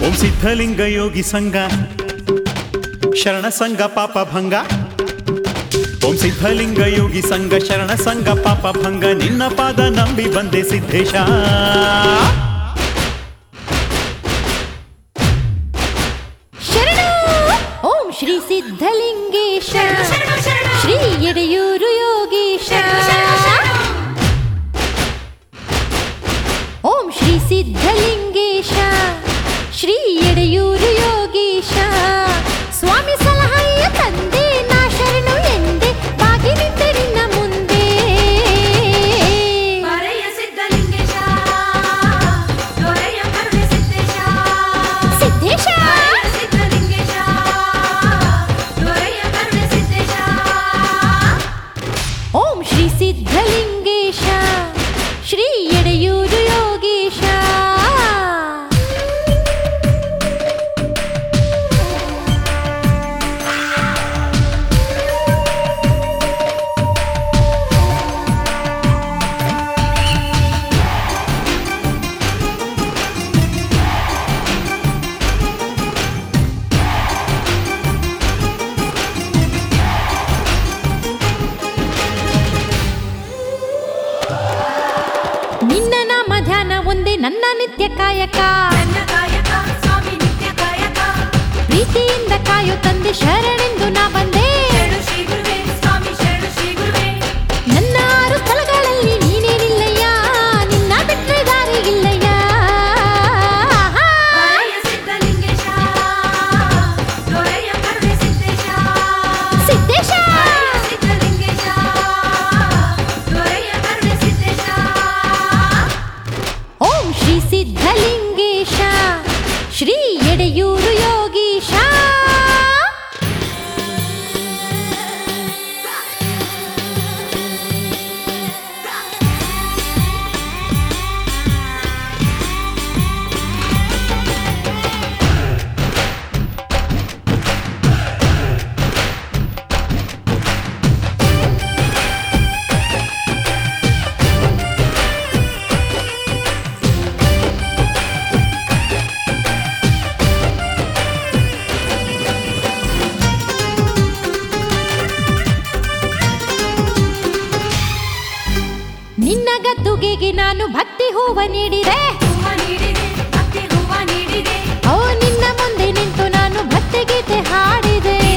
ಓಂ ಸಿದ್ಧಲಿಂಗ ಯೋಗಿ ಸಂಘ ಶರಣ ಸಂಘ ಪಾಪ ಭಂಗ ಓಂ ಸಿದ್ಧಲಿಂಗ ಯೋಗಿ ಸಂಘ ಶರಣ ಸಂಘ ಪಾಪ ಭಂಗ ನಿನ್ನ ಪಾದ ನಂಬಿ ಬಂದೆ ಸಿದ್ದೇಶ ಶರಣು ಓಂ ಶ್ರೀ ಸಿದ್ಧಲಿಂಗೇಶ ಶರಣು, ಶರಣು. ಶ್ರೀ ಎಡೆಯೂರು ಯೋಗೀಶ ಓಂ ಶ್ರೀ ಸಿದ್ಧಲಿಂಗೇಶ ಶ್ರೀ ಎಡೆಯೂರು ಯೋಗೀಶ ಸ್ವಾಮಿ ಸಲಹೆಯ ತಂದೆ ನಾ ಶರಣು ಎಂದೆ ಬಾಗಿ ನಿಂತೆ ನಿನ್ನ ಮುಂದೆ ಮರೆಯ ಸಿದ್ಧಲಿಂಗೇಶ ದೊರೆಯ ಕರುಣೆ ಸಿದ್ದೇಶ ಸಿದ್ದೇಶ ಮರೆಯ ಸಿದ್ಧಲಿಂಗೇಶ ದೊರೆಯ ಕರುಣೆ ಸಿದ್ದೇಶ ಓಂ ಶ್ರೀ ಸಿದ್ಧಲಿಂಗೇಶ ಶ್ರೀ ಎಡೆಯೂರು ಯೋಗೀಶ ನಿನ್ನ ನಾಮ ಧ್ಯಾನ ಒಂದೇ ನನ್ನ ನಿತ್ಯ ಕಾಯಕ ನನ್ನ ಕಾಯಕ ಸ್ವಾಮಿ ನಿತ್ಯ ಕಾಯಕ ಪ್ರೀತಿಯಿಂದ ಕಾಯೋ ತಂದೆ ಶರಣೆಂದು ನಾ ಬಂದೆ ಶರಣು ಶ್ರೀ ಗುರುವೇ ಸ್ವಾಮಿ ಶರಣು ಶ್ರೀ ಗುರುವೇ ನನ್ನ ಆರು ಸ್ಥಳಗಳಲ್ಲಿ ನೀನೇನಿಲ್ಲಯ್ಯ ನಿನ್ನ ಬಿಟ್ಟರೆ ದಾರಿ ಇಲ್ಲಯ್ಯ ಮರೆಯ ಸಿದ್ಧಲಿಂಗೇಶ ದೊರೆಯ ಕರುಣೆ ಸಿದ್ದೇಶ ಸಿದ್ದೇಶ ಮರೆಯ ಸಿದ್ಧಲಿಂಗೇಶ ದೊರೆಯ ಕರುಣೆ ಸಿದ್ದೇಶ ಓಂ ಶ್ರೀ ಸಿದ್ಧಲಿಂಗೇಶ ಶ್ರೀ ಎಡೆಯೂರು ಯೋಗೀಶ ನಿನ್ನ ಗದ್ದುಗೆಗೆ ನಾನು ಭಕ್ತಿ ಹೂವ ನೀಡಿದೆ ಹೂವ ನೀಡಿದೆ ಭಕ್ತಿ ಹೂವ ನೀಡಿದೆ ಓ ನಿನ್ನ ಮುಂದೆ ನಿಂತು ನಾನು ಭಕ್ತಿ ಗೀತೆ ಹಾಡಿದೆ